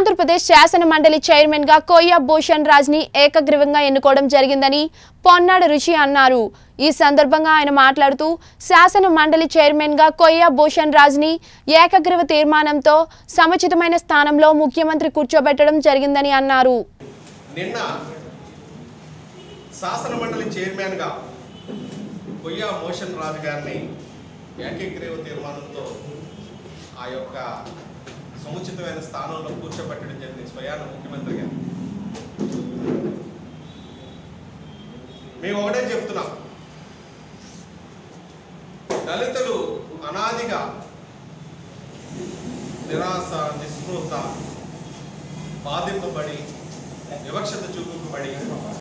ఆంధ్రప్రదేశ్ శాసన మండలి చైర్మన్ గా కొయ్య భూషణ్ రాజ్ ని ఏకగ్రీవంగా ఎన్నుకోవడం జరిగిందని పొన్నాడు రుచి అన్నారు ఈ సందర్భంగా ఆయన మాట్లాడుతూ శాసన మండలి చైర్మన్ గా కొయ్య భూషణ్ రాజ్ ని ఏకగ్రీవ తీర్మానంతో సముచితమైన స్థానంలో ముఖ్యమంత్రి కూర్చోబెట్టడం జరిగిందని అన్నారు నిన్న శాసన మండలి చైర్మన్గా కొయ్య మోషన్ రాజు గారిని ఏకగ్రీవ తీర్మానంతో ఆ యొక్క సముచితమైన స్థానంలో కూర్చోబెట్టడం జరిగింది స్వయాన ముఖ్యమంత్రి గారు మేము ఒకటే చెప్తున్నాం దళితులు అనాదిగా నిరాశ నిస్పృహత బాధింపబడి వివక్షత చూపింపబడి